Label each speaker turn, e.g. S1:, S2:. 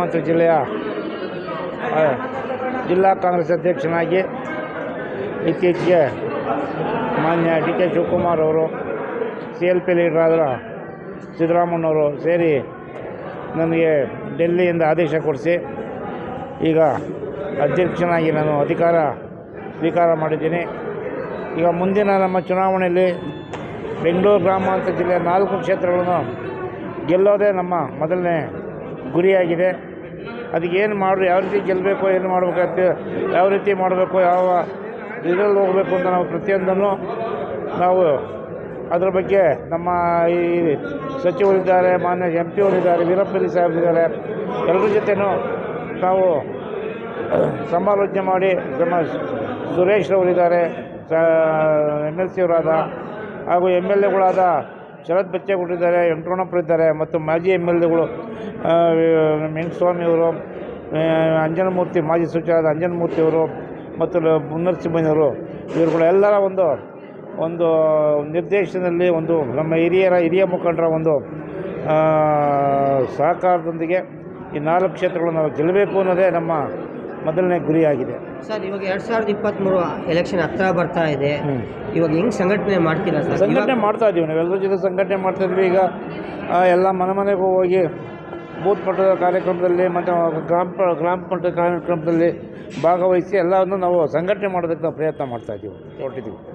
S1: ಗ್ರಾಮಾಂತರ ಜಿಲ್ಲೆಯ ಆ, ಜಿಲ್ಲಾ ಕಾಂಗ್ರೆಸ್ ಅಧ್ಯಕ್ಷನಾಗಿ ಇತ್ತೀಚೆಗೆ ಮಾನ್ಯ ಡಿ ಕೆ ಶಿವಕುಮಾರ್ ಅವರು ಸಿ ಎಲ್ ಪಿ ಲೀಡರಾದ ಸಿದ್ದರಾಮಣ್ಣವರು ಸೇರಿ ನನಗೆ ಡೆಲ್ಲಿಯಿಂದ ಆದೇಶ ಕೊಡಿಸಿ ಈಗ ಅಧ್ಯಕ್ಷನಾಗಿ ನಾನು ಅಧಿಕಾರ ಸ್ವೀಕಾರ ಮಾಡಿದ್ದೀನಿ ಈಗ ಮುಂದಿನ ನಮ್ಮ ಚುನಾವಣೆಯಲ್ಲಿ ಬೆಂಗಳೂರು ಗ್ರಾಮಾಂತರ ಜಿಲ್ಲೆಯ ನಾಲ್ಕು ಕ್ಷೇತ್ರಗಳನ್ನು ಗೆಲ್ಲೋದೇ ನಮ್ಮ ಮೊದಲನೇ ಗುರಿಯಾಗಿದೆ ಅದಕ್ಕೆ ಏನು ಮಾಡಿ ಯಾವ ರೀತಿ ಗೆಲ್ಲಬೇಕು ಏನು ಮಾಡಬೇಕಂತ ಯಾವ ರೀತಿ ಮಾಡಬೇಕು ಯಾವ ಇದರಲ್ಲಿ ಹೋಗಬೇಕು ಅಂತ ನಾವು ಪ್ರತಿಯೊಂದನ್ನು ನಾವು ಅದರ ಬಗ್ಗೆ ನಮ್ಮ ಈ ಸಚಿವರಿದ್ದಾರೆ ಮಾನ್ಯ ಎಂ ಪಿ ಅವರಿದ್ದಾರೆ ವೀರಪ್ಪಲ್ಲಿ ಸಾಹೇಬರಿದ್ದಾರೆ ಎಲ್ಲರ ಜೊತೆನೂ ನಾವು ಸಮಾಲೋಚನೆ ಮಾಡಿ ನಮ್ಮ ಸುರೇಶ್ ಅವರಿದ್ದಾರೆ ಎಮ್ ಎಲ್ ಸಿ ಅವರಾದ ಹಾಗೂ ಎಮ್ ಎಲ್ ಎಗಳಾದ ಶರತ್ ಬಚ್ಚೇಗೌಡರಿದ್ದಾರೆ ವೆಂಕಟರಮಣಪ್ಪ ಇದ್ದಾರೆ ಮತ್ತು ಮಾಜಿ ಎಮ್ ಎಲ್ ಎಗಳು ವೆಂಕಟಸ್ವಾಮಿ ಅವರು ಅಂಜನಮೂರ್ತಿ ಮಾಜಿ ಸಚಿವರಾದ ಅಂಜನಮೂರ್ತಿ ಅವರು ಮತ್ತು ಲ- ಮುನ್ನರಸಿಂಹಯ್ಯನವರು ಇವರುಗಳೆಲ್ಲರ ಒಂದು ಒಂದು ನಿರ್ದೇಶನದಲ್ಲಿ ಒಂದು ನಮ್ಮ ಹಿರಿಯರ ಹಿರಿಯ ಮುಖಂಡರ ಒಂದು ಆ, ಸಹಕಾರದೊಂದಿಗೆ ಈ ನಾಲ್ಕು ಕ್ಷೇತ್ರಗಳನ್ನು ನಾವು ಗೆಲ್ಲಬೇಕು ಅನ್ನೋದೇ ನಮ್ಮ ಮೊದಲನೇ ಗುರಿಯಾಗಿದೆ
S2: ಸರ್ ಇವಾಗ ಎರಡು ಸಾವಿರದ ಇಪ್ಪತ್ತ್ಮೂರು ಎಲೆಕ್ಷನ್ ಹತ್ರ ಬರ್ತಾ ಇದೆ
S1: ಹ್ಮ್.
S2: ಇವಾಗ ಹೆಂಗ್ ಸಂಘಟನೆ ಮಾಡ್ತೀರಾ ಸರ್
S1: ಸಂಘಟನೆ ಮಾಡ್ತಾ ಇದ್ದೀವಿ ನಾವೆಲ್ಲರ ಜೊತೆ ಸಂಘಟನೆ ಮಾಡ್ತಾ ಇದ್ವಿ ಈಗ ಆ, ಎಲ್ಲ ಮನೆ ಮನೆಗೂ ಹೋಗಿ ಬೂತ್ ಮಟ್ಟದ ಕಾರ್ಯಕ್ರಮದಲ್ಲಿ ಮತ್ತು ಗ್ರಾಮ ಪ- ಗ್ರಾಮ ಮಟ್ಟದ ಕಾರ್ಯಕ್ರಮದಲ್ಲಿ ಭಾಗವಹಿಸಿ ಎಲ್ಲವನ್ನು ನಾವು ಸಂಘಟನೆ ಮಾಡೋದಕ್ಕೆ ನಾವು ಪ್ರಯತ್ನ ಮಾಡ್ತಾ ಇದ್ದೀವಿ ಹೊರಟಿದ್ದೀವಿ